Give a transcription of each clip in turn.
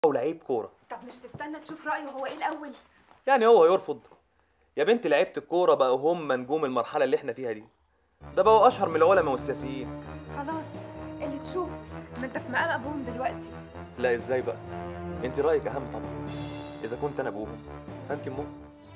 ولعيب كوره طب مش تستنى تشوف رايه هو ايه الاول يعني هو يرفض يا بنت لعيبه الكوره بقوا هم نجوم المرحله اللي احنا فيها دي ده بقوا اشهر من العلماء والسياسيين خلاص اللي تشوف ما انت في مقام ابوهم دلوقتي لا ازاي بقى انت رايك اهم طبعا اذا كنت انا ابوهم فانت امهم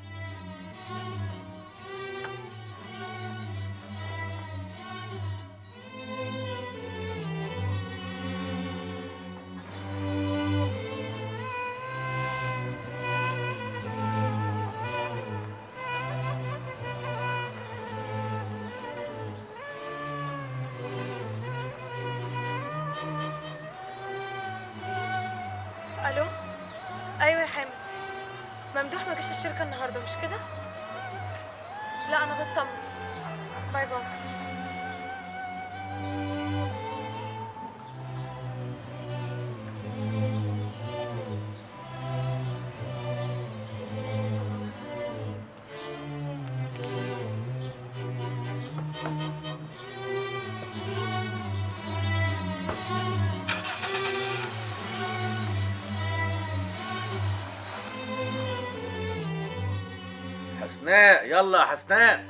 الو ايوه يا حامد ممدوح ما جاش الشركه النهارده مش كده لا انا بطمن باي باي حسناء يلا يا حسناء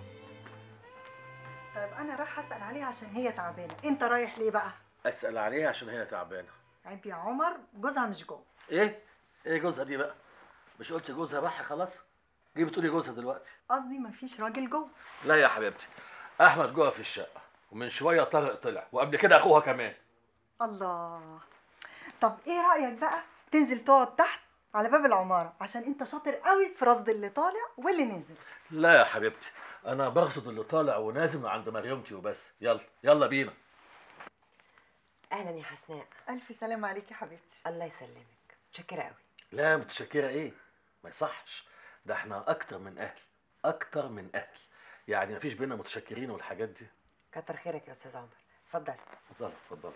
طيب انا رايحه اسال عليها عشان هي تعبانه انت رايح ليه بقى اسال عليها عشان هي تعبانه عيب يا عمر جوزها مش جوه ايه ايه جوزها دي بقى مش قلت جوزها راح خلاص ليه بتقولي جوزها دلوقتي قصدي مفيش راجل جوه لا يا حبيبتي احمد جوه في الشقه ومن شويه طارق طلع وقبل كده اخوها كمان الله طب ايه رايك بقى تنزل تقعد تحت على باب العماره عشان انت شاطر قوي في رصد اللي طالع واللي نازل لا يا حبيبتي انا برصد اللي طالع ونازل من عند مريمتي وبس يلا يلا بينا اهلا يا حسناء الف سلام عليك يا حبيبتي الله يسلمك متشكره قوي لا متشكره ايه ما يصحش ده احنا اكتر من اهل اكتر من اهل يعني مفيش بينا متشكرين والحاجات دي كتر خيرك يا استاذ عمر اتفضل اتفضل اتفضل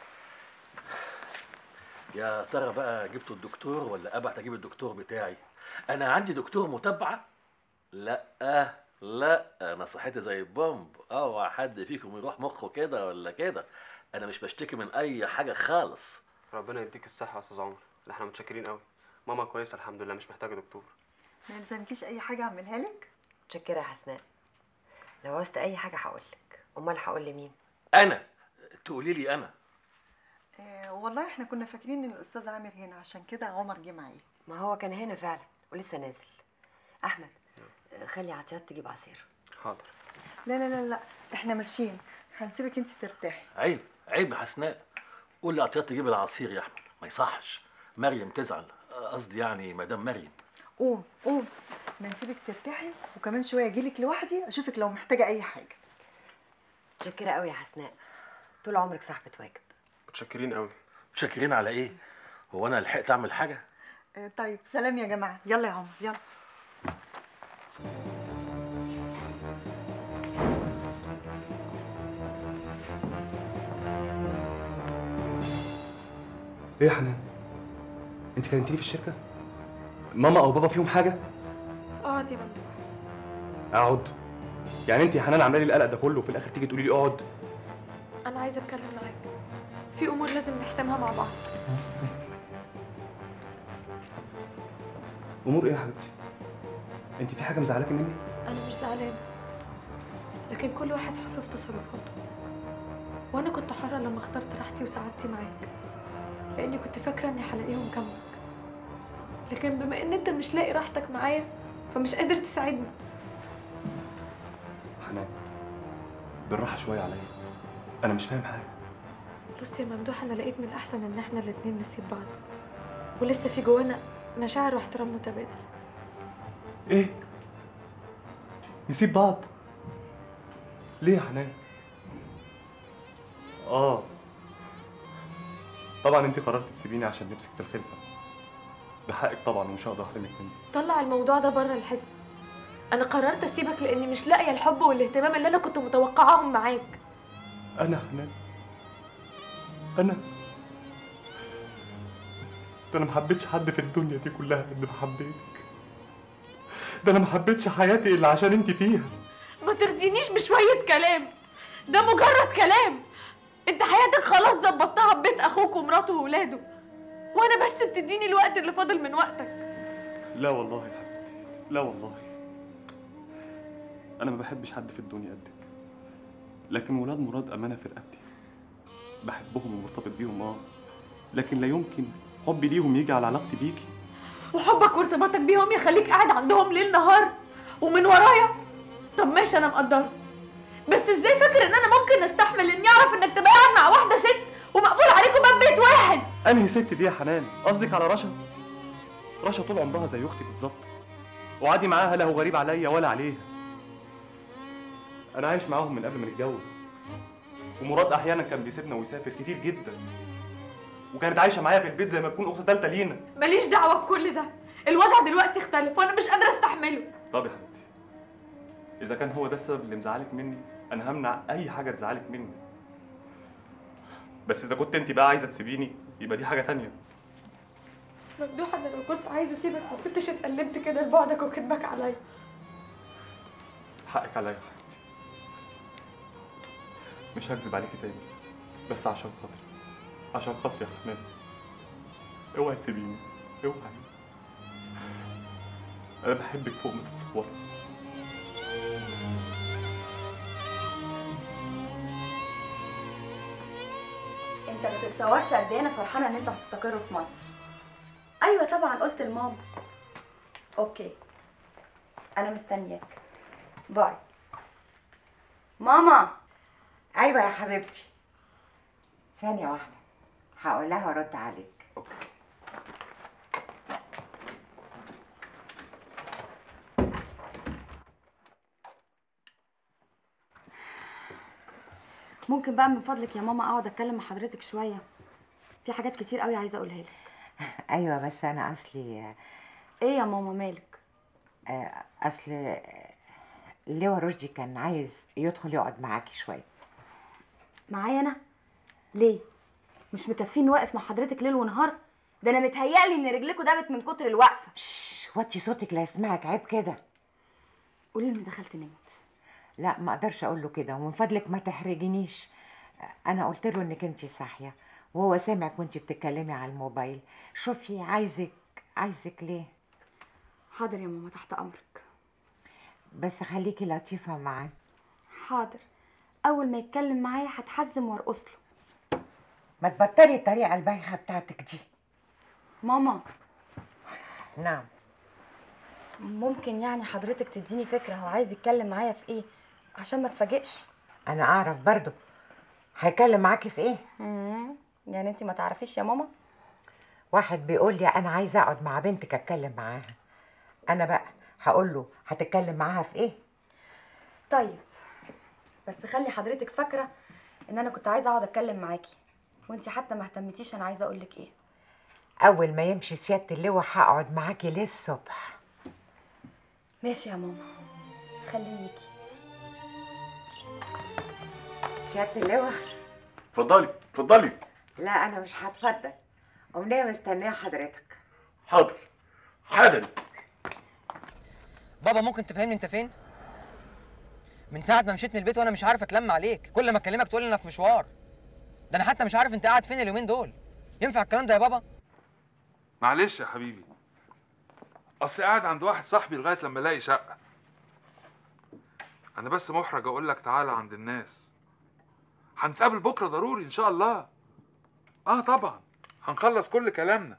يا ترى بقى جبتوا الدكتور ولا ابعت اجيب الدكتور بتاعي انا عندي دكتور متابعه لا لا انا صحتي زي البومب اوعى حد فيكم يروح مخه كده ولا كده انا مش بشتكي من اي حاجه خالص ربنا يديك الصحة يا أستاذ عمر ده احنا متشكرين قوي ماما كويسة الحمد لله مش محتاجة دكتور ما يلزمكيش اي حاجه اعملها لك متشكره يا حسناء لو عوزت اي حاجه هقول لك امال هقول لمين انا تقولي لي انا آه والله احنا كنا فاكرين ان الاستاذ عامر هنا عشان كده عمر جه معايا ما هو كان هنا فعلا ولسه نازل احمد آه، خلي عطيات تجيب عصير حاضر لا لا لا لا احنا ماشيين هنسيبك انت ترتاحي عيب عيب يا حسناء قول لي عطيات تجيب العصير يا احمد ما يصحش مريم تزعل قصدي يعني مدام مريم قوم قوم احنا نسيبك ترتاحي وكمان شويه اجيلك لوحدي اشوفك لو محتاجه اي حاجه متشكره قوي يا حسناء طول عمرك صاحبه واجب متشكرين قوي متشكرين على ايه هو انا لحقت اعمل حاجه آه طيب سلام يا جماعه يلا يا عمر يلا ايه يا حنان انت كلمتيني في الشركه ماما او بابا فيهم حاجه اقعد يا ممدوح اقعد يعني انت يا حنان عامله لي القلق ده كله وفي الاخر تيجي تقولي لي اقعد انا عايزه اتكلم معاك في امور لازم نحسمها مع بعض امور ايه يا حبيبتي انت في حاجه مزعلاكي مني انا مش زعلانه لكن كل واحد حر في تصرفاته وانا كنت حره لما اخترت راحتي وسعادتي معاك لاني كنت فاكره اني هلاقيهم جنبك لكن بما ان انت مش لاقي راحتك معايا فمش قادر تساعدني حنان بالراحه شويه عليا انا مش فاهم حاجه بص يا ممدوح انا لقيت من الاحسن ان احنا الاتنين نسيب بعض ولسه في جوانا مشاعر واحترام متبادل ايه نسيب بعض ليه يا حنان اه طبعا انت قررت تسيبيني عشان نمسك في الخلفه ده حقك طبعا ومش هقدر احرمك منه طلع الموضوع ده بره الحزب انا قررت اسيبك لاني مش لاقيه الحب والاهتمام اللي انا كنت متوقعاهم معاك انا حنان انا ده انا ما حبيتش حد في الدنيا دي كلها قد ما حبيتك ده انا ما حبيتش حياتي الا عشان انت فيها ما ترضينيش بشويه كلام ده مجرد كلام انت حياتك خلاص ظبطتها ببيت اخوك ومراته وولاده وانا بس بتديني الوقت اللي فاضل من وقتك لا والله يا حبيبتي لا والله انا ما بحبش حد في الدنيا قدك لكن ولاد مراد امانه في رقبتي بحبهم ومرتبط بيهم اه لكن لا يمكن حبي ليهم يجي على علاقتي بيكي وحبك وارتباطك بيهم يخليك قاعد عندهم ليل نهار ومن ورايا طب ماشي انا مقدره بس ازاي فاكر ان انا ممكن استحمل اني اعرف انك تبقى قاعد مع واحده ست ومقفول عليكم باب بيت واحد انهي ست دي يا حنان قصدك على رشا رشا طول عمرها زي اختي بالظبط وعادي معاها لا هو غريب عليا ولا عليها انا عايش معاهم من قبل ما نتجوز ومراد احيانا كان بيسيبنا ويسافر كتير جدا وكانت عايشه معايا في البيت زي ما تكون اخت تالته لينا ماليش دعوه بكل ده الوضع دلوقتي اختلف وانا مش قادره استحمله طب يا حبيبتي اذا كان هو ده السبب اللي مزعلك مني انا همنع اي حاجه تزعلك مني بس اذا كنت انت بقى عايزه تسيبيني يبقى دي حاجه تانية ممدوح انا لو كنت عايزه اسيبك ما كنتش اتقلبت كده لبعدك وكدبك عليا حقك عليا يا حبيبتي مش هكذب عليكي تاني بس عشان خاطري عشان خاطري يا حنان اوعي تسيبيني اوعي انا بحبك فوق ما تتصوري انت ما تتصورش قد ايه انا فرحانه ان انتوا هتستقروا في مصر ايوه طبعا قلت لماما اوكي انا مستنياك باي ماما ايوه يا حبيبتي ثانيه واحده هقول لها وارد عليك ممكن بقى من فضلك يا ماما اقعد اتكلم مع حضرتك شويه في حاجات كتير قوي عايزه اقولها لك ايوه بس انا اصلي ايه يا ماما مالك آه، اصل آه، لواء رشدي كان عايز يدخل يقعد معاكي شويه معايا انا ليه مش مكفين واقف مع حضرتك ليل ونهار ده انا متهيألي ان رجلكوا دابت من كتر الوقفه شش وطي صوتك لا يسمعك عيب كده قولي اني دخلت نمت لا ما اقدرش اقول له كده ومن فضلك ما تحرجنيش انا قلت له انك انت صاحيه وهو سامعك وانت بتتكلمي على الموبايل شوفي عايزك عايزك ليه حاضر يا ماما تحت امرك بس خليكي لطيفه معاه حاضر اول ما يتكلم معايا هتحزم وارقص له ما تبطلي الطريقه البايخه بتاعتك دي ماما نعم ممكن يعني حضرتك تديني فكره هو عايز يتكلم معايا في ايه عشان ما اتفاجئش انا اعرف برضو هيكلم معاكي في ايه مم. يعني انت ما تعرفيش يا ماما واحد بيقول لي انا عايزه اقعد مع بنتك اتكلم معاها انا بقى هقول له هتتكلم معاها في ايه طيب بس خلي حضرتك فاكره ان انا كنت عايزه اقعد اتكلم معاكي وانت حتى ما اهتمتيش انا عايزه اقول لك ايه اول ما يمشي سياده اللواء هقعد معاكي للصبح ماشي يا ماما خليكي سياده اللواء اتفضلي اتفضلي لا انا مش هتفضل امنيه مستنيه حضرتك حاضر حالا بابا ممكن تفهمني انت فين؟ من ساعة ما مشيت من البيت وانا مش عارف اتلم عليك، كل ما اكلمك تقول لي انك في مشوار. ده انا حتى مش عارف انت قاعد فين اليومين دول. ينفع الكلام ده يا بابا؟ معلش يا حبيبي اصل قاعد عند واحد صاحبي لغايه لما الاقي شقه انا بس محرج اقول لك تعالى عند الناس هنتقابل بكره ضروري ان شاء الله اه طبعا هنخلص كل كلامنا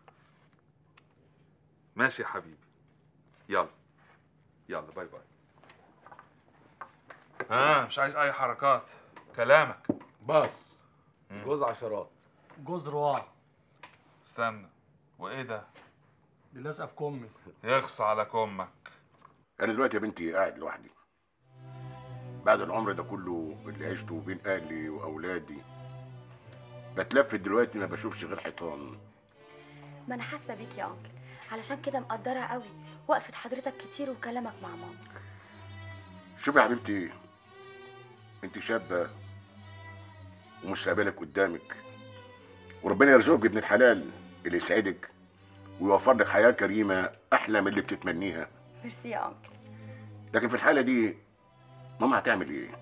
ماشي يا حبيبي يلا يلا باي باي ها مش عايز اي حركات كلامك باص جوز عشرات جوز رواع استنى وايه ده دي لازقه في كمي يخص على كمك انا دلوقتي يا بنتي قاعد لوحدي بعد العمر ده كله اللي عشته بين اهلي واولادي بتلفت دلوقتي ما بشوفش غير حيطان ما انا حاسه بيك يا انكل علشان كده مقدره قوي وقفه حضرتك كتير وكلامك مع ماما شوفي يا حبيبتي انت شابه ومستقبلك قدامك وربنا يرزقك بابن الحلال اللي يسعدك ويوفر لك حياه كريمه احلى من اللي بتتمنيها ميرسي يا انكل لكن في الحاله دي ماما هتعمل ايه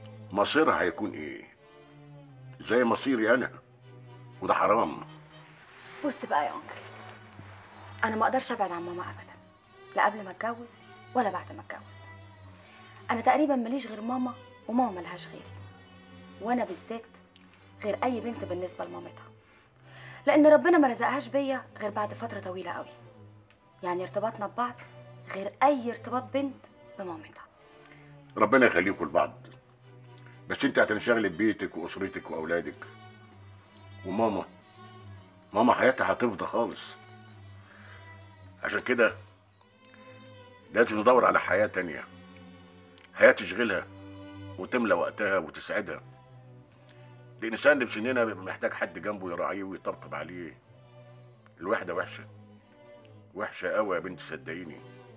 مصيرها هيكون ايه زي مصيري انا وده حرام بص بقى يا انكل انا ما اقدرش ابعد عن ماما ابدا لا قبل ما اتجوز ولا بعد ما اتجوز انا تقريبا ماليش غير ماما وماما ملهاش غيري وانا بالذات غير اي بنت بالنسبه لمامتها لان ربنا ما رزقهاش بيا غير بعد فتره طويله قوي يعني ارتباطنا ببعض غير اي ارتباط بنت بمامتها ربنا يخليكم لبعض بس انت هتنشغلي ببيتك واسرتك واولادك وماما ماما حياتها هتفضى خالص عشان كده لازم ندور على حياة تانية حياة تشغلها وتملى وقتها وتسعدها الإنسان اللي بسننا بيبقى محتاج حد جنبه يراعيه ويطبطب عليه الوحدة وحشة وحشة قوي يا بنت صدقيني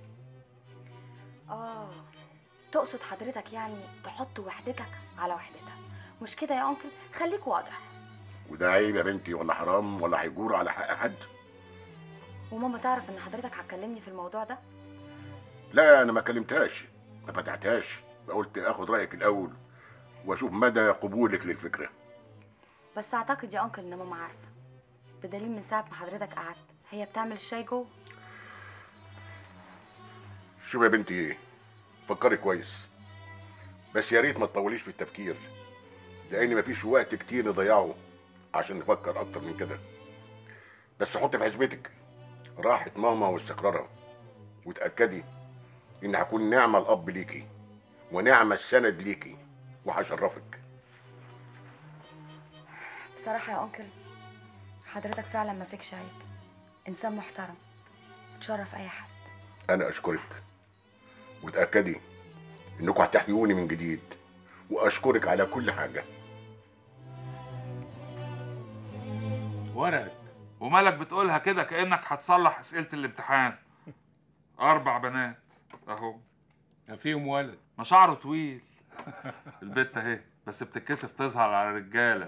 اه تقصد حضرتك يعني تحط وحدتك على وحدتها مش كده يا انكل خليك واضح وده عيب يا بنتي ولا حرام ولا هيجور على حق حد وماما تعرف ان حضرتك هتكلمني في الموضوع ده لا انا ما كلمتهاش ما فتحتهاش قلت اخد رايك الاول واشوف مدى قبولك للفكره بس اعتقد يا انكل ان ماما عارفه بدليل من ساعه ما حضرتك قعدت هي بتعمل الشاي جوه شوف يا بنتي فكري كويس بس يا ريت ما تطوليش في التفكير لان مفيش وقت كتير نضيعه عشان نفكر اكتر من كده بس حطي في حسبتك راحة ماما واستقرارها وتأكدي إن هكون نعمة الأب ليكي ونعمة السند ليكي وهشرفك بصراحه يا انكل حضرتك فعلا ما فيكش عيب انسان محترم تشرف اي حد أنا أشكرك وتأكدي إنكم هتحيوني من جديد وأشكرك على كل حاجة ورقك ومالك بتقولها كده كأنك هتصلح أسئلة الامتحان أربع بنات أهو فيهم ولد ما شعره طويل البت أهي بس بتتكسف تظهر على الرجالة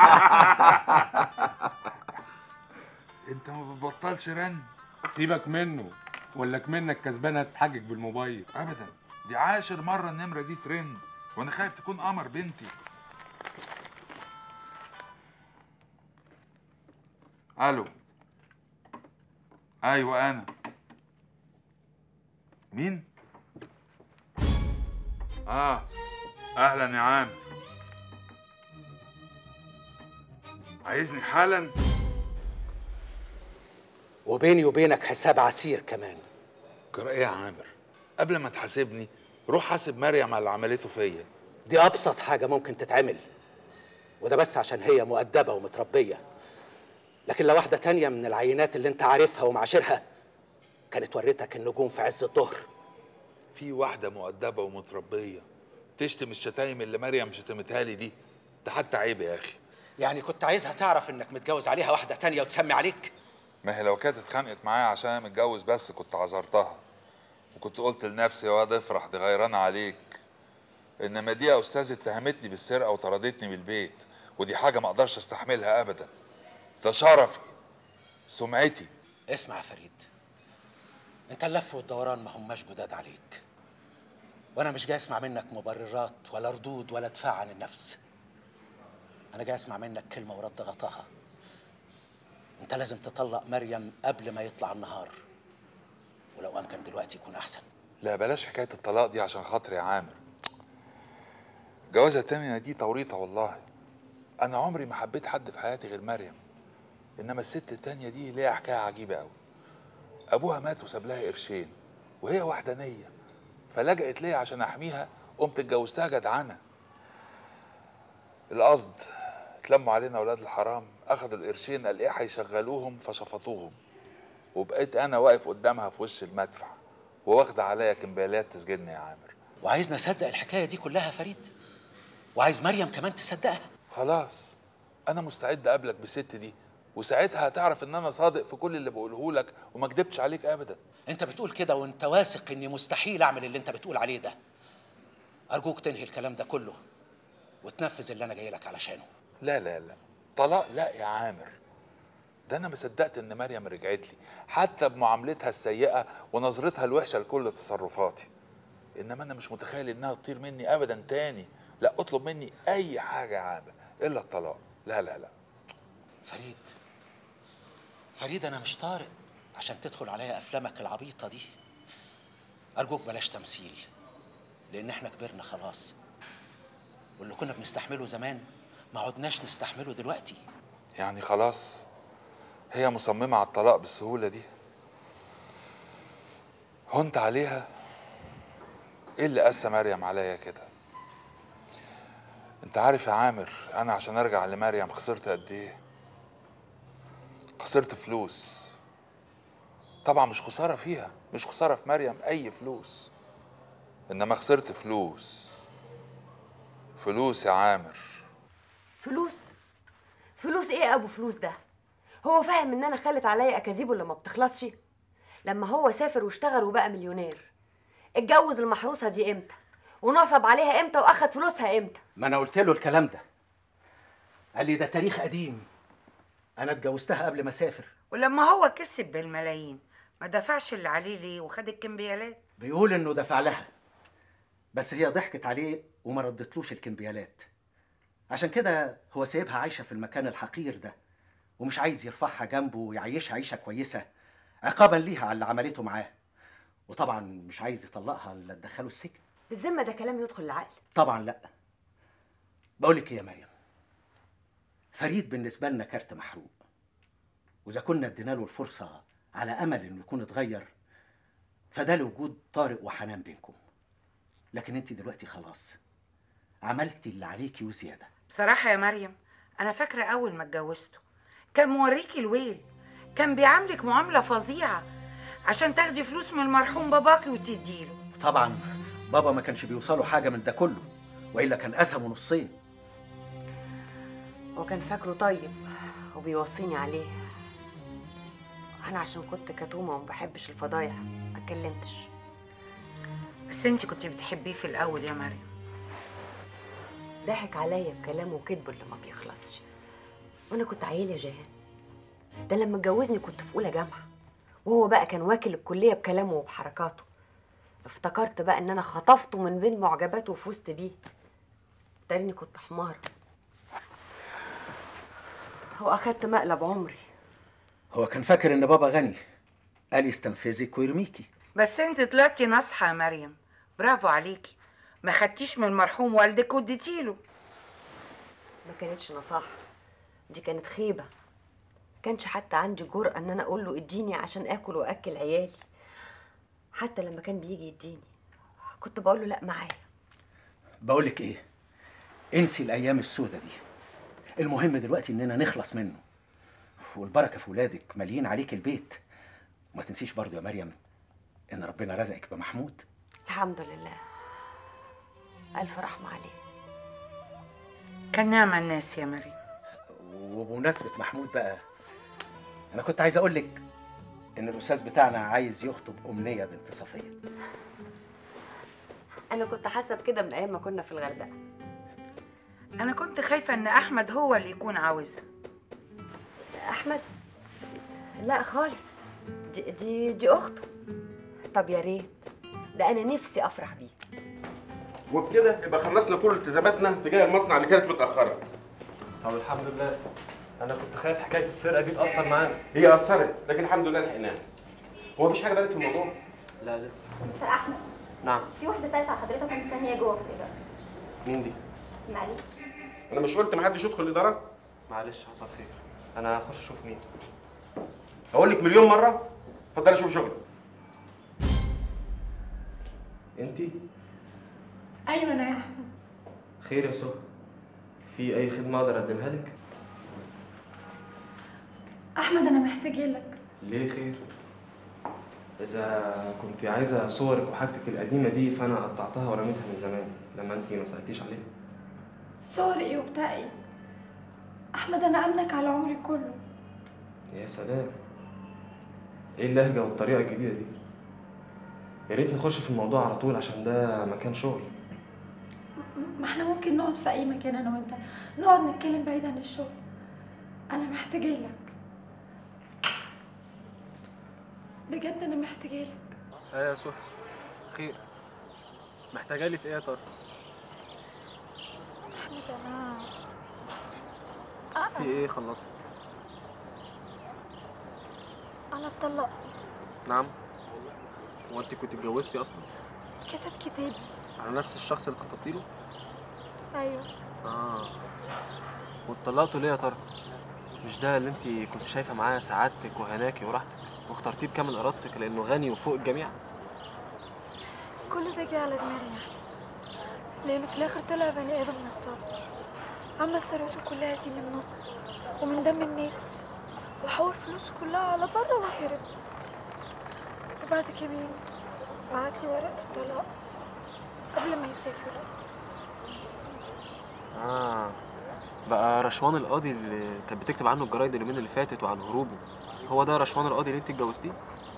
أنت ما بتبطلش رن سيبك منه ولا منك كسبانه تحجج بالموبايل أبدا دي عاشر مرة النمرة دي ترند وأنا خايف تكون قمر بنتي الو ايوه انا مين اه اهلا يا عامر عايزني حالا وبيني وبينك حساب عسير كمان جرى ايه يا عامر قبل ما تحاسبني روح حاسب مريم على اللي عملته فيا دي أبسط حاجة ممكن تتعمل وده بس عشان هي مؤدبة ومتربية لكن لو واحدة تانية من العينات اللي انت عارفها ومعاشرها كانت وريتك النجوم في عز الظهر في واحدة مؤدبة ومتربية تشتم الشتايم اللي مريم شتمتها لي دي ده حتى عيب يا اخي يعني كنت عايزها تعرف انك متجوز عليها واحدة تانية وتسمي عليك ما هي لو كانت اتخانقت معايا عشان انا متجوز بس كنت عذرتها وكنت قلت لنفسي يا واد افرح دي غيرانة عليك انما دي يا استاذ اتهمتني بالسرقة وطردتني من البيت ودي حاجة ما اقدرش استحملها ابدا ده شرفي سمعتي اسمع يا فريد انت اللف والدوران ما هماش جداد عليك وانا مش جاي اسمع منك مبررات ولا ردود ولا دفاع عن النفس انا جاي اسمع منك كلمه ورد غطاها انت لازم تطلق مريم قبل ما يطلع النهار ولو امكن دلوقتي يكون احسن لا بلاش حكاية الطلاق دي عشان خاطري يا عامر الجوازة التانية دي توريطة والله أنا عمري ما حبيت حد في حياتي غير مريم إنما الست التانية دي ليها حكاية عجيبة أوي أبوها مات وساب لها قرشين وهي وحدانية فلجأت ليا عشان أحميها قمت اتجوزتها جدعنة القصد اتلموا علينا ولاد الحرام أخدوا القرشين قال إيه هيشغلوهم فشفطوهم وبقيت أنا واقف قدامها في وش المدفع وواخدة عليا كمبيالات تسجني يا عامر وعايزني اصدق الحكايه دي كلها يا فريد وعايز مريم كمان تصدقها خلاص انا مستعد اقابلك بالست دي وساعتها هتعرف ان انا صادق في كل اللي بقوله لك وما كدبتش عليك ابدا انت بتقول كده وانت واثق اني مستحيل اعمل اللي انت بتقول عليه ده ارجوك تنهي الكلام ده كله وتنفذ اللي انا جاي لك علشانه لا لا لا طلاق لا يا عامر ده انا ما صدقت ان مريم رجعت لي حتى بمعاملتها السيئه ونظرتها الوحشه لكل تصرفاتي انما انا مش متخيل انها تطير مني ابدا تاني لا اطلب مني اي حاجه يا عامر الا الطلاق لا لا لا فريد فريد انا مش طارق عشان تدخل عليا افلامك العبيطه دي ارجوك بلاش تمثيل لان احنا كبرنا خلاص واللي كنا بنستحمله زمان ما عدناش نستحمله دلوقتي يعني خلاص هي مصممة على الطلاق بالسهولة دي هنت عليها ايه اللي قسى مريم عليا كده انت عارف يا عامر انا عشان ارجع لمريم خسرت قد ايه خسرت فلوس طبعا مش خسارة فيها مش خسارة في مريم اي فلوس انما خسرت فلوس فلوس يا عامر فلوس فلوس ايه يا ابو فلوس ده هو فاهم ان انا خلت عليا اكاذيبه اللي ما بتخلصش لما هو سافر واشتغل وبقى مليونير اتجوز المحروسه دي امتى ونصب عليها امتى واخد فلوسها امتى ما انا قلت له الكلام ده قال لي ده تاريخ قديم انا اتجوزتها قبل ما اسافر ولما هو كسب بالملايين ما دفعش اللي عليه ليه وخد الكمبيالات بيقول انه دفع لها بس هي ضحكت عليه وما ردتلوش الكمبيالات عشان كده هو سايبها عايشه في المكان الحقير ده ومش عايز يرفعها جنبه ويعيشها عيشه كويسه عقابا ليها على اللي عملته معاه وطبعا مش عايز يطلقها الا تدخله السجن بالذمه ده كلام يدخل العقل طبعا لا بقولك ايه يا مريم فريد بالنسبه لنا كارت محروق واذا كنا ادينا له الفرصه على امل انه يكون اتغير فده لوجود طارق وحنان بينكم لكن انت دلوقتي خلاص عملتي اللي عليكي وزياده بصراحة يا مريم أنا فاكرة أول ما اتجوزته كان موريكي الويل كان بيعاملك معاملة فظيعة عشان تاخدي فلوس من المرحوم باباكي وتديله طبعا بابا ما كانش بيوصله حاجه من ده كله والا كان قسمه نصين هو كان فاكره طيب وبيوصيني عليه انا عشان كنت كتومه وما بحبش الفضايح ما اتكلمتش بس انت كنت بتحبيه في الأول يا مريم ضحك عليا بكلامه وكذبه اللي ما بيخلصش وانا كنت عيل يا جهاد ده لما اتجوزني كنت في اولى جامعه وهو بقى كان واكل الكليه بكلامه وبحركاته افتكرت بقى ان انا خطفته من بين معجباته وفزت بيه تاني كنت حمار واخدت مقلب عمري هو كان فاكر ان بابا غني قال يستنفذك ويرميكي بس انت طلعتي ناصحة يا مريم برافو عليكي ما خدتيش من المرحوم والدك واديتيله ما كانتش نصاحه دي كانت خيبه كانش حتى عندي جرأة ان انا اقول له اديني عشان اكل واكل عيالي حتى لما كان بيجي يديني كنت بقول له لا معايا بقولك ايه انسي الايام السودة دي المهم دلوقتي اننا نخلص منه والبركه في ولادك ماليين عليك البيت وما تنسيش برضو يا مريم ان ربنا رزقك بمحمود الحمد لله الف رحمه عليه كان نعم الناس يا مريم وبمناسبه محمود بقى انا كنت عايز اقول لك ان الاستاذ بتاعنا عايز يخطب امنيه بنت صفيه انا كنت حاسه بكده من ايام ما كنا في الغردقه انا كنت خايفة ان احمد هو اللي يكون عاوزها احمد لا خالص دي دي, دي اخته طب يا ريت ده انا نفسي افرح بيه وبكده يبقى خلصنا كل التزاماتنا تجاه المصنع اللي كانت متاخره طب الحمد لله انا كنت خايف حكايه السرقه دي تاثر معانا هي اثرت لكن الحمد لله لحقناها هو مفيش حاجه بقت في الموضوع لا لسه مستر احمد نعم في واحده سالت على حضرتك ومستنيه جوه في الاداره مين دي معلش انا مش قلت محدش يدخل الاداره معلش حصل خير انا هخش اشوف مين اقول لك مليون مره اتفضلي شوفي شغلك انتي ايوه انا يا احمد خير يا سهى في اي خدمه اقدر اقدمها لك احمد انا محتاجه لك ليه خير اذا كنت عايزه صورك وحاجتك القديمه دي فانا قطعتها ورميتها من زمان لما انتي ما سالتيش عليها صور ايه وبتاع ايه احمد انا امنك على عمري كله يا سلام ايه اللهجه والطريقه الجديده دي يا ريت نخش في الموضوع على طول عشان ده مكان شغل ما احنا ممكن نقعد في اي مكان انا وانت نقعد نتكلم بعيد عن الشغل انا محتاجه لك بجد انا محتاجه لك ايه يا سهى خير محتاجه لي في ايه يا ترى احمد انا في ايه خلصت انا اتطلقت نعم هو انت كنت اتجوزتي اصلا كتب كتاب على نفس الشخص اللي اتخطبتي له ايوه اه واتطلقتوا ليه يا ترى مش ده اللي انت كنت شايفه معاه سعادتك وهناكي وراحتك واخترتيه بكامل ارادتك لانه غني وفوق الجميع كل ده جه على دماغي يعني لانه في الاخر طلع بني ادم نصاب عمل ثروته كلها دي من نصب ومن دم الناس وحول فلوسه كلها على بره وهرب وبعد كام يوم بعتلي ورقة الطلاق قبل ما يسافر اه بقى رشوان القاضي اللي كانت بتكتب عنه الجرايد اليومين اللي فاتت وعن هروبه هو ده رشوان القاضي اللي انت اتجوزتيه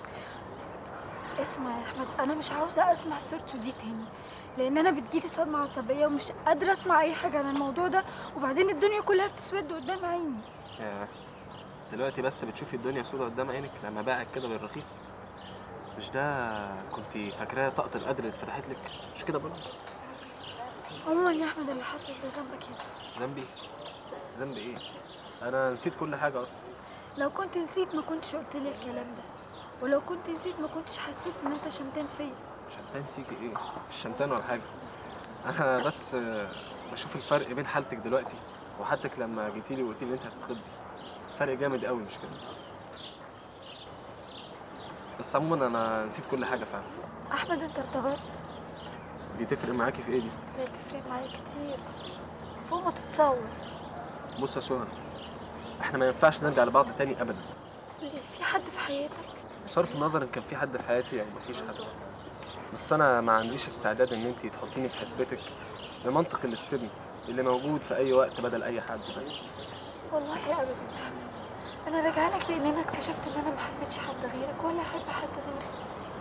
اسمع يا احمد انا مش عاوزه اسمع سيرته دي تاني لان انا بتجيلي صدمه عصبيه ومش قادره اسمع اي حاجه عن الموضوع ده وبعدين الدنيا كلها بتسود قدام عيني ياه دلوقتي بس بتشوفي الدنيا سودة قدام عينك لما باعك كده بالرخيص مش ده كنت فاكراه طاقة القدر اللي اتفتحت لك مش كده برضه عموما يا احمد اللي حصل ده ذنبك انت ذنبي ذنبي ايه انا نسيت كل حاجة اصلا لو كنت نسيت ما كنتش قلت لي الكلام ده ولو كنت نسيت ما كنتش حسيت ان انت شمتان فيا شمتان فيكي ايه مش شمتان ولا حاجة انا بس آه، بشوف الفرق بين حالتك دلوقتي وحالتك لما جيتي لي وقلتي لي ان انت هتتخطبي فرق جامد قوي مش كده بس عموما انا نسيت كل حاجة فعلا احمد انت ارتبطت دي تفرق معاكي في ايه دي لا تفرق معايا كتير فوق ما تتصور بص يا سهى احنا ما ينفعش نرجع لبعض تاني ابدا ليه في حد في حياتك بصرف النظر ان كان في حد في حياتي او مفيش حد بس انا ما عنديش استعداد ان انت تحطيني في حسبتك بمنطق الاستبن اللي موجود في اي وقت بدل اي حد ده والله ابدا يا احمد انا راجعه لك لان انا اكتشفت ان انا ما حبيتش حد غيرك ولا احب حد غيرك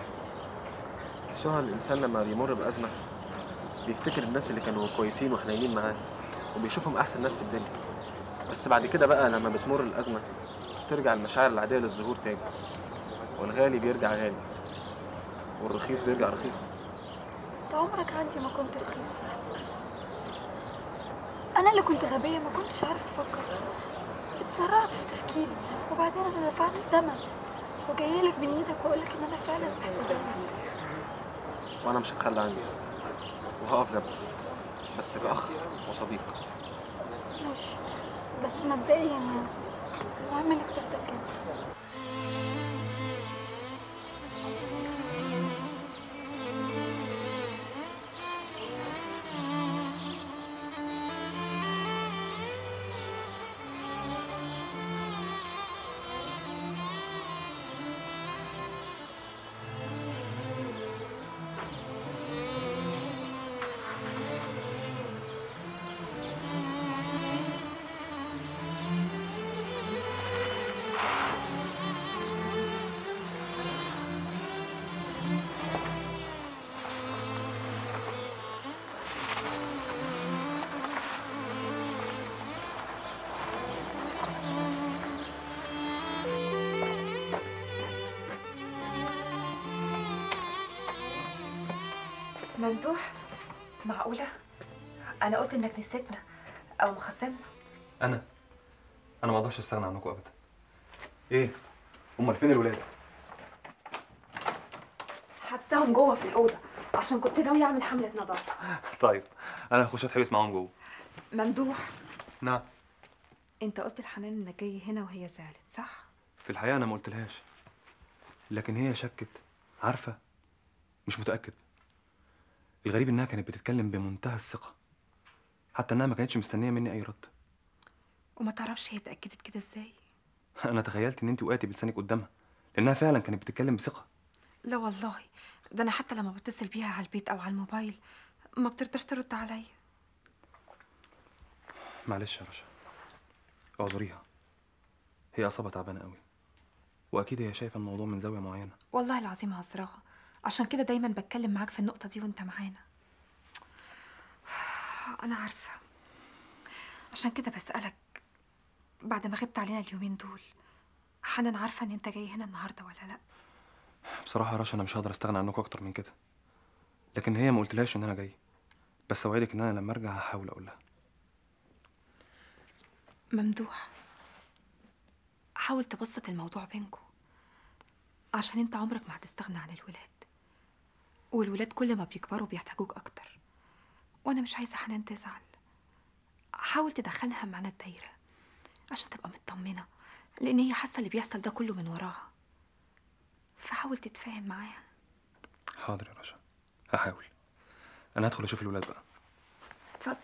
سهى الانسان لما بيمر بازمه بيفتكر الناس اللي كانوا كويسين وحنينين معاه وبيشوفهم احسن ناس في الدنيا بس بعد كده بقى لما بتمر الازمه ترجع المشاعر العاديه للظهور تاني والغالي بيرجع غالي والرخيص بيرجع رخيص انت عمرك عندي ما كنت رخيص يا احمد انا اللي كنت غبيه ما كنتش عارفه افكر اتسرعت في تفكيري وبعدين انا دفعت الثمن وجايه لك من ايدك واقول لك ان انا فعلا محتاجاك وانا مش هتخلى عنك وهقف جنبك بس كاخ وصديق ماشي بس مبدئيا يعني المهم انك تفضل كده ممدوح معقولة؟ أنا قلت إنك نسيتنا أو مخصمنا انا انا ما اقدرش استغنى عنكم ابدا ايه امال فين الولاد حبسهم جوه في الأوضة عشان كنت ناوي أعمل حملة نظافة طيب انا هخش اتحبس معاهم جوه ممدوح نعم أنت قلت لحنان إنك جاي هنا وهي زعلت صح؟ في الحقيقه انا ما قلتلهاش لكن هي شكت عارفه مش متاكد الغريب انها كانت بتتكلم بمنتهى الثقه حتى انها ما كانتش مستنيه مني اي رد وما تعرفش هي اتأكدت كده إزاي؟ انا تخيلت ان انت وقعتي بلسانك قدامها لانها فعلا كانت بتتكلم بثقه لا والله ده أنا حتى لما بتصل بيها على البيت أو على الموبايل ما بترضاش ترد عليا معلش يا رشا اعذريها هي اصابها تعبانه قوي واكيد هي شايفه الموضوع من زاويه معينه والله العظيم عذراها عشان كده دايما بتكلم معاك في النقطة دي وانت معانا أنا عارفة عشان كده بسألك بعد ما غبت علينا اليومين دول حنان عارفة إن أنت جاي هنا النهاردة ولا لأ بصراحه يا رشا انا مش هقدر استغنى عنكم اكتر من كده لكن هي ما قلتلهاش ان انا جاي بس اوعدك ان انا لما ارجع هحاول اقول لها ممدوح حاول تبسط الموضوع بينكم عشان انت عمرك ما هتستغنى عن الولاد والولاد كل ما بيكبروا بيحتاجوك اكتر وانا مش عايزه حنان تزعل حاول تدخلها معانا الدايره عشان تبقى مطمنه لان هي حاسه اللي بيحصل ده كله من وراها فحاول تتفاهم معاها حاضر يا رشا هحاول انا هدخل اشوف الولاد بقى اتفضل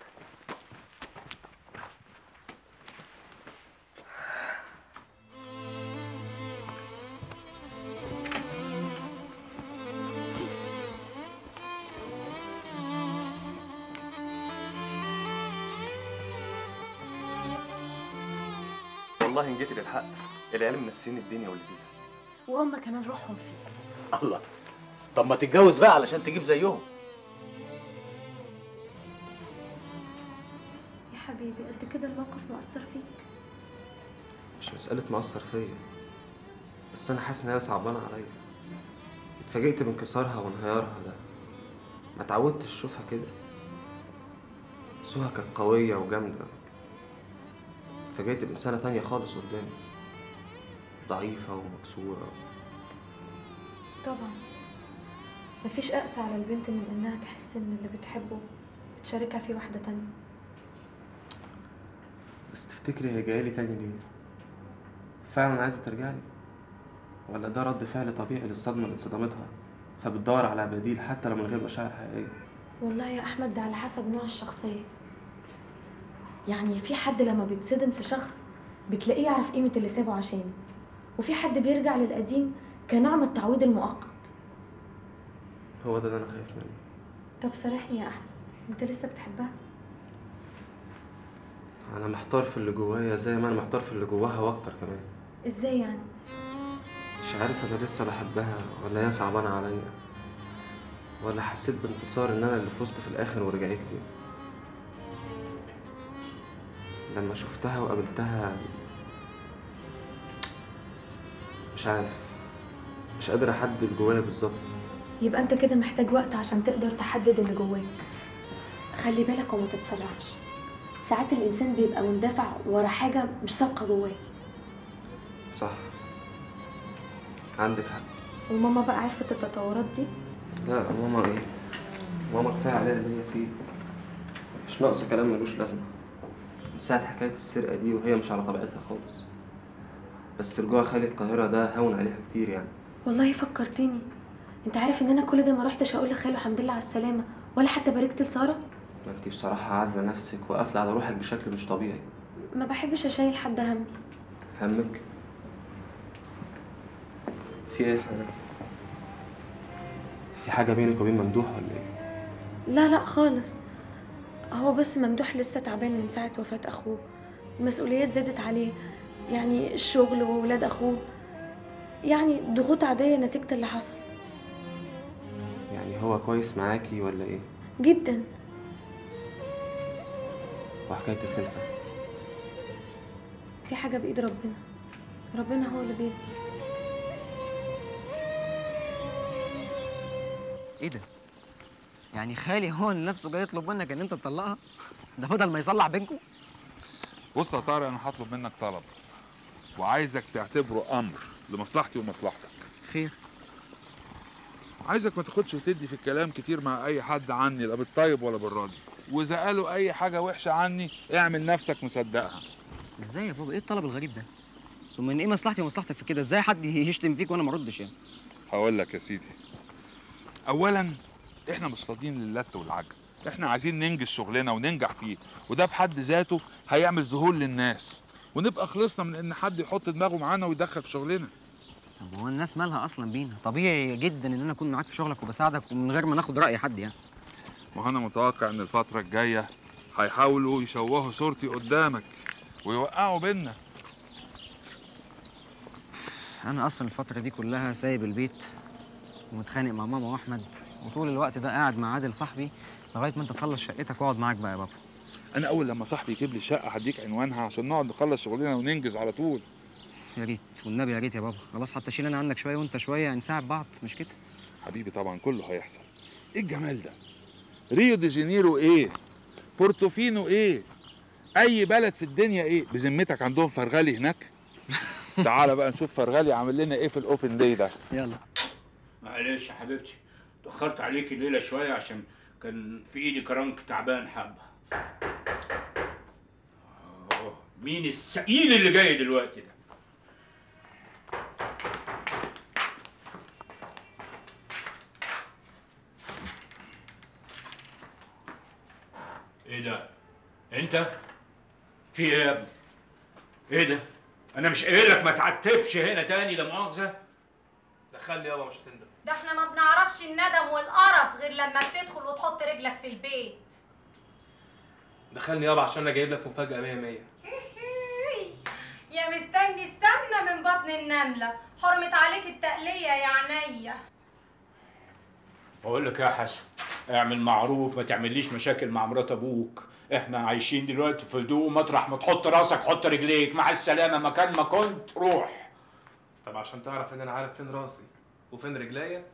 والله ان جيت للحق العيال منسيين الدنيا واللي فيها وهم كمان روحهم فيه الله طب ما تتجوز بقى علشان تجيب زيهم يا حبيبي قد كده الموقف مؤثر فيك مش مسألة مأثر فيا بس أنا حاسس إن هي صعبانة عليا اتفاجئت بانكسارها وانهيارها ده ما اتعودتش أشوفها كده سهى كانت قوية وجامدة اتفاجئت بإنسانة تانية خالص قدامي ضعيفة ومكسورة طبعا مفيش أقسى على البنت من إنها تحس إن اللي بتحبه بتشاركها فيه واحدة تانية بس تفتكري هي جاية لي تاني ليه؟ فعلا عايزة ترجع لي؟ ولا ده رد فعل طبيعي للصدمة اللي اتصدمتها فبتدور على بديل حتى لو من غير مشاعر حقيقية والله يا أحمد ده على حسب نوع الشخصية يعني في حد لما بيتصدم في شخص بتلاقيه يعرف قيمة اللي سابه عشانه وفي حد بيرجع للقديم كنوع من التعويض المؤقت هو ده اللي أنا خايف منه طب صارحني يا أحمد أنت لسه بتحبها؟ أنا محتار في اللي جوايا زي ما أنا محتار في اللي جواها وأكتر كمان إزاي يعني؟ مش عارف أنا لسه بحبها ولا هي صعبانة عليا ولا حسيت بانتصار إن أنا اللي فزت في الآخر ورجعت لي لما شفتها وقابلتها مش عارف مش قادر أحدد اللي جوايا بالظبط يبقى أنت كده محتاج وقت عشان تقدر تحدد اللي جواك خلي بالك وما تتسرعش ساعات الإنسان بيبقى مندفع ورا حاجة مش صادقة جواه صح عندك حق وماما بقى عرفت التطورات دي لا ماما ايه ماما كفايه عليها اللي هي فيه مش ناقصه كلام ملوش لازمه من ساعه حكايه السرقه دي وهي مش على طبيعتها خالص بس رجوع خالي القاهره ده هون عليها كتير يعني والله فكرتني انت عارف ان انا كل ده ما روحتش اقول لخاله الحمد لله على السلامه ولا حتى باركت لساره ما انتي بصراحه عازله نفسك وقافله على روحك بشكل مش طبيعي ما بحبش اشيل حد همي همك في ايه يا حبيبتي في حاجه بينك وبين ممدوح ولا ايه لا لا خالص هو بس ممدوح لسه تعبان من ساعه وفاه اخوه المسؤوليات زادت عليه يعني الشغل وولاد اخوه يعني ضغوط عاديه نتيجه اللي حصل يعني هو كويس معاكي ولا ايه جدا وحكايه الخلفه دي حاجه بايد ربنا ربنا هو اللي بيدي ايه ده؟ يعني خالي هو اللي نفسه جاي يطلب منك ان انت تطلقها؟ ده بدل ما يصلح بينكم؟ بص يا طارق انا هطلب منك طلب وعايزك تعتبره امر لمصلحتي ومصلحتك خير عايزك ما تاخدش وتدي في الكلام كتير مع اي حد عني لا بالطيب ولا بالراضي واذا قالوا اي حاجه وحشه عني اعمل نفسك مصدقها ازاي يا بابا ايه الطلب الغريب ده؟ ثم ان ايه مصلحتي ومصلحتك في كده؟ ازاي حد يشتم فيك وانا ما اردش يعني؟ هقول لك يا سيدي اولا احنا مش فاضيين للت والعجل احنا عايزين ننجز شغلنا وننجح فيه وده في حد ذاته هيعمل ذهول للناس ونبقى خلصنا من ان حد يحط دماغه معانا ويدخل في شغلنا طب هو الناس مالها اصلا بينا؟ طبيعي جدا ان انا اكون معاك في شغلك وبساعدك ومن غير ما ناخد راي حد يعني ما انا متوقع ان الفتره الجايه هيحاولوا يشوهوا صورتي قدامك ويوقعوا بينا انا اصلا الفتره دي كلها سايب البيت ومتخانق مع ماما واحمد وطول الوقت ده قاعد مع عادل صاحبي لغايه ما انت تخلص شقتك واقعد معاك بقى يا بابا انا اول لما صاحبي يجيب لي شقه هديك عنوانها عشان نقعد نخلص شغلنا وننجز على طول يا ريت والنبي يا ريت يا بابا خلاص حتى شيل انا عنك شويه وانت شويه هنساعد بعض مش كده حبيبي طبعا كله هيحصل ايه الجمال ده ريو دي جانيرو ايه بورتوفينو ايه اي بلد في الدنيا ايه بذمتك عندهم فرغالي هناك تعالى بقى نشوف فرغالي عامل لنا ايه في الاوبن داي ده يلا معلش يا حبيبتي اتأخرت عليك الليلة شوية عشان كان في ايدي كرنك تعبان حبة أوه، مين السئيل اللي جاي دلوقتي ده؟ ايه ده؟ انت؟ في ايه يا ابني؟ ايه ده؟ انا مش قايل لك ما تعتبش هنا تاني لا مؤاخذة دخلني يابا مش هتندم ده احنا ما بنعرفش الندم والقرف غير لما بتدخل وتحط رجلك في البيت دخلني يابا عشان انا جايب لك مفاجأة 100 100 يا مستني السمنة من بطن النملة حرمت عليك التقلية يا عينيا بقول لك يا حسن اعمل معروف ما تعمليش مشاكل مع مرات ابوك احنا عايشين دلوقتي في هدوء مطرح ما تحط راسك حط رجليك مع السلامه مكان ما كنت روح طب عشان تعرف ان انا عارف فين راسي وفين رجليا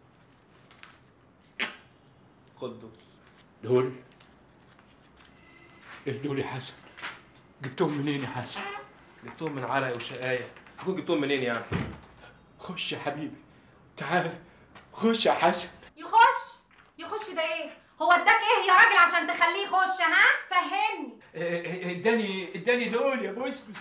خد دول دول ايه دول يا حسن جبتهم منين يا حسن جبتهم من عرقي وشقاية هكون جبتهم منين يعني خش يا حبيبي تعال خش يا حسن يخش يخش ده ايه هو اداك ايه يا راجل عشان تخليه يخش ها فهمني إيه- إيه- اداني اداني دول يا بسبس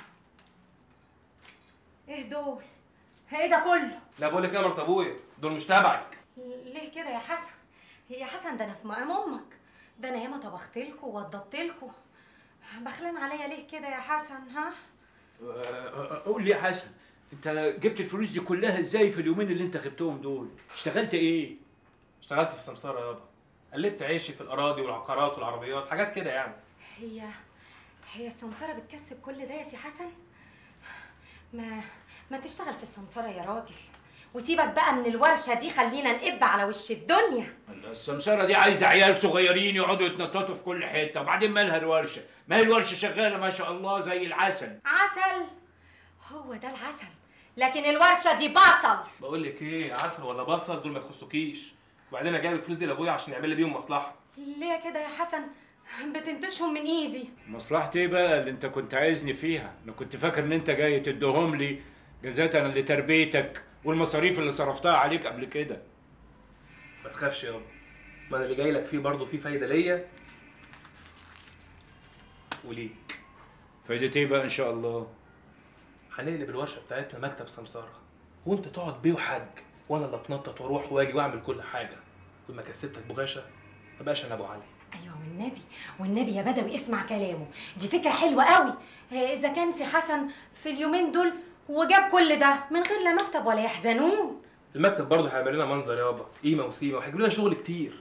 ايه دول ايه ده كله لا بقول لك ايه يا مرات ابويا دول مش تبعك ليه كده يا حسن يا حسن ده انا في مقام امك ده انا ياما طبخت لكم ووضبت لكم بخلان عليا ليه كده يا حسن ها قول لي يا حسن انت جبت الفلوس دي كلها ازاي في اليومين اللي انت غبتهم دول اشتغلت ايه اشتغلت في سمسارة يابا قلبت عيشي في الاراضي والعقارات والعربيات حاجات كده يعني هي هي السمسرة بتكسب كل ده يا سي حسن ما ما تشتغل في السمسرة يا راجل وسيبك بقى من الورشة دي خلينا نقب على وش الدنيا السمسرة دي عايزة عيال صغيرين يقعدوا يتنططوا في كل حتة وبعدين مالها الورشة ما هي الورشة شغالة ما شاء الله زي العسل عسل هو ده العسل لكن الورشة دي بصل بقول لك ايه عسل ولا بصل دول ما يخصوكيش وبعدين انا جايب الفلوس دي لابويا عشان يعمل لي بيهم مصلحه ليه كده يا حسن بتنتشهم من ايدي مصلحتي ايه بقى اللي انت كنت عايزني فيها انا كنت فاكر ان انت جاي تديهم لي جزاة لتربيتك والمصاريف اللي صرفتها عليك قبل كده ما تخافش يابا ما انا اللي جاي لك فيه برضه فيه فايده ليا وليك فايدة ايه بقى ان شاء الله هنقلب الورشه بتاعتنا مكتب سمساره وانت تقعد بيه وحاج وانا اللي اتنطط واروح واجي واعمل كل حاجه كل ما كسبتك بغاشة ما بقاش انا ابو علي ايوه والنبي والنبي يا بدوي اسمع كلامه دي فكره حلوه قوي آه، اذا كان سي حسن في اليومين دول وجاب كل ده من غير لا مكتب ولا يحزنون المكتب برضه هيعمل لنا منظر يابا قيمه وسيمه وهيجيب لنا شغل كتير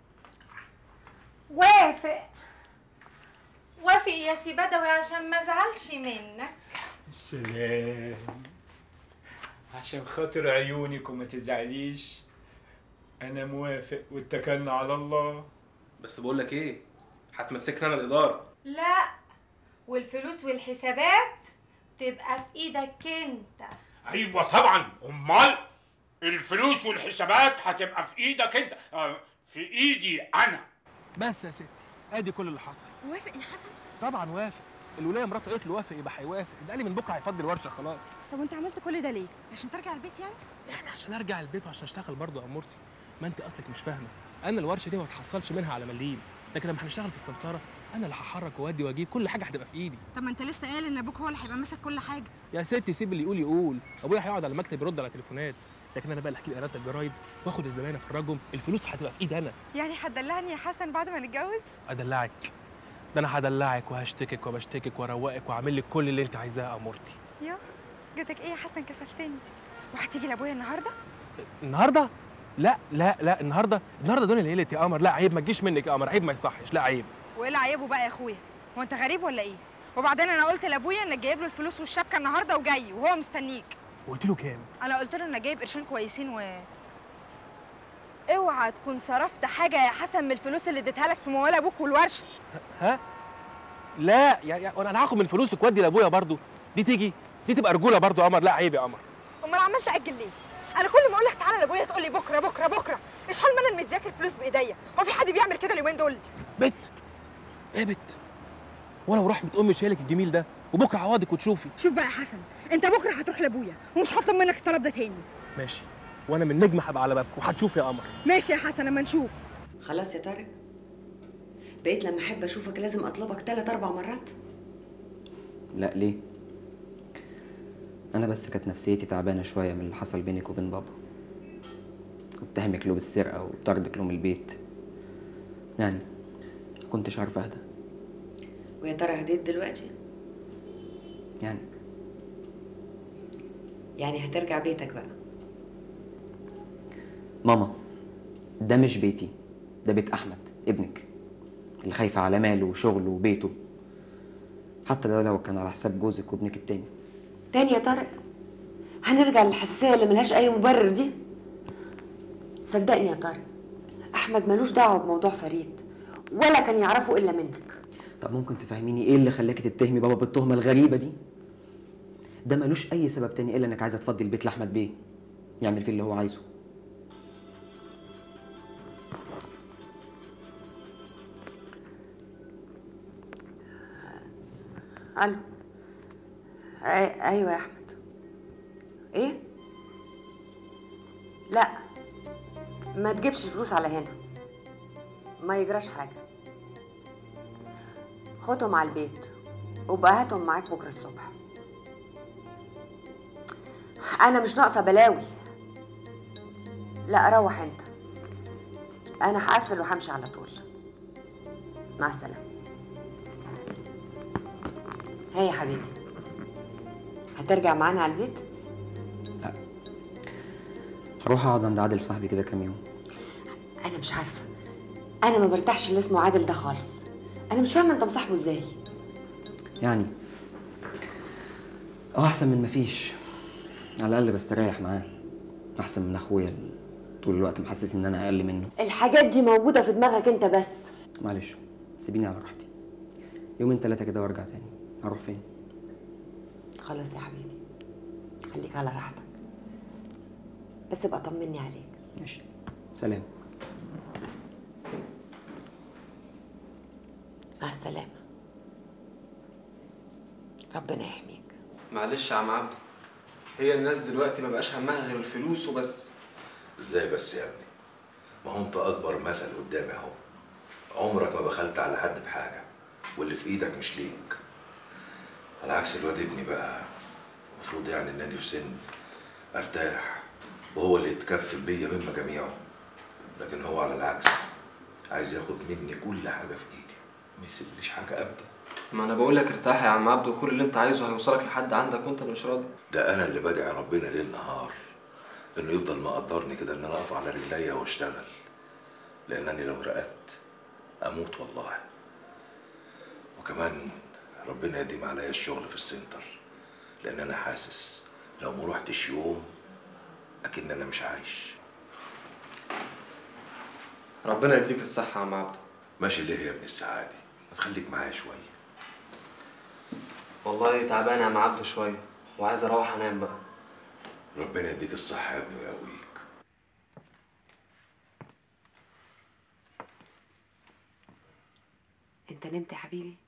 وافق وافق يا سي بدوي عشان ما ازعلش منك سلام عشان خاطر عيونك وما تزعليش انا موافق واتكلنا على الله بس بقول لك ايه هتمسكنا انا الاداره لا والفلوس والحسابات تبقى في ايدك انت ايوه طبعا امال الفلوس والحسابات هتبقى في ايدك انت آه، في ايدي انا بس يا ستي ادي كل اللي حصل وافق يا حسن طبعا وافق الولايه مراته قالت له وافق يبقى هيوافق ده قال لي من بكره هيفضي الورشه خلاص طب وانت عملت كل ده ليه عشان ترجع البيت يعني يعني عشان ارجع البيت وعشان اشتغل برضه يا امورتي ما انت اصلك مش فاهمه انا الورشه دي ما تحصلش منها على مليم لكن لما هنشتغل في السمساره انا اللي هحرك واودي واجيب كل حاجه هتبقى في ايدي طب ما انت لسه قايل ان ابوك هو اللي هيبقى ماسك كل حاجه يا ستي سيب اللي يقول يقول ابويا هيقعد على المكتب يرد على تليفونات لكن انا بقى اللي احكي قراءه الجرايد واخد الزباين افرجهم الفلوس هتبقى في ايدي انا يعني هتدلعني يا حسن بعد ما نتجوز ادلعك ده انا هدلعك وهشتكك وبشتكك واروقك واعمل لك كل اللي انت عايزاه يا امورتي يا جاتك ايه يا حسن كسفتني وهتيجي لابويا النهارده النهارده لا لا لا النهارده النهارده دنيا ليله يا قمر لا عيب ما تجيش منك يا قمر عيب ما يصحش لا عيب وايه اللي عيبه بقى يا اخويا هو انت غريب ولا ايه وبعدين انا قلت لابويا انك جايب له الفلوس والشبكه النهارده وجاي وهو مستنيك قلت له كام انا قلت له انك جايب قرشين كويسين و اوعى تكون صرفت حاجه يا حسن من الفلوس اللي اديتها لك في موال ابوك والورشه ها لا يا يا انا هاخد من فلوسك وادي لابويا برضو دي تيجي دي تبقى رجوله برضو يا قمر لا عيب يا قمر امال عمال تاجل ليه انا كل ما اقول لك تعالى لابويا تقول لي بكره بكره بكره ايش حال ما انا اللي مدياك الفلوس بايديا هو في حد بيعمل كده اليومين دول بت ايه بت ولو رحمه امي شايلك الجميل ده وبكره عوضك وتشوفي شوف بقى يا حسن انت بكره هتروح لابويا ومش هطلب منك الطلب ده تاني ماشي وانا من نجم هبقى على بابك وهتشوف يا قمر ماشي يا حسن اما نشوف خلاص يا طارق بقيت لما احب اشوفك لازم اطلبك ثلاث اربع مرات لا ليه انا بس كانت نفسيتي تعبانه شويه من اللي حصل بينك وبين بابا واتهمك له بالسرقه وطردك له من البيت يعني ما كنتش عارفه اهدى ويا ترى هديت دلوقتي يعني يعني هترجع بيتك بقى ماما ده مش بيتي ده بيت احمد ابنك اللي خايفه على ماله وشغله وبيته حتى ده لو كان على حساب جوزك وابنك التاني تاني يا طارق هنرجع للحساسيه اللي ملهاش اي مبرر دي صدقني يا طارق احمد ملوش دعوه بموضوع فريد ولا كان يعرفه الا منك طب ممكن تفهميني ايه اللي خلاكي تتهمي بابا بالتهمه الغريبه دي ده ملوش اي سبب تاني الا انك عايزه تفضي البيت لاحمد بيه يعمل فيه اللي هو عايزه الو أي... ايوه يا احمد ايه لا ما تجيبش الفلوس على هنا ما يجراش حاجه خدهم على البيت وبقى هاتهم معاك بكره الصبح انا مش ناقصه بلاوي لا روح انت انا هقفل وهمشي على طول مع السلامه هي يا حبيبي هترجع معانا على البيت هروح اقعد عند عادل صاحبي كده كام يوم انا مش عارفه انا ما برتاحش اللي اسمه عادل ده خالص انا مش فاهمه انت مصاحبه ازاي يعني اه احسن من مفيش على الاقل بستريح معاه احسن من اخويا اللي طول الوقت محسس ان انا اقل منه الحاجات دي موجوده في دماغك انت بس معلش سيبيني على راحتي يومين ثلاثه كده وارجع تاني هروح فين خلاص يا حبيبي خليك على راحتك بس ابقى طمني عليك ماشي سلام مع السلامه ربنا يحميك معلش يا عم عبده هي الناس دلوقتي ما بقاش همها غير الفلوس وبس ازاي بس يا ابني ما هو انت اكبر مثل قدامي اهو عمرك ما بخلت على حد بحاجه واللي في ايدك مش ليك على عكس الواد ابني بقى المفروض يعني انني في سن ارتاح وهو اللي يتكفل بيا مما جميعه لكن هو على العكس عايز ياخد مني كل حاجه في ايدي ما يسيبليش حاجه ابدا ما انا بقول لك ارتاح يا عم عبده وكل اللي انت عايزه هيوصلك لحد عندك وانت مش راضي ده انا اللي بدعي ربنا ليل نهار انه يفضل مقدرني كده ان انا اقف على رجليا واشتغل لانني لو رقدت اموت والله وكمان ربنا يديم عليا الشغل في السنتر لان انا حاسس لو ما روحتش يوم اكن انا مش عايش ربنا يديك الصحة يا عم عبده ماشي ليه يا ابن السعادي ما تخليك معايا شويه والله تعبان يا عم عبده شوية وعايز اروح انام بقى ربنا يديك الصحه يا ابني ويقويك انت نمت يا حبيبي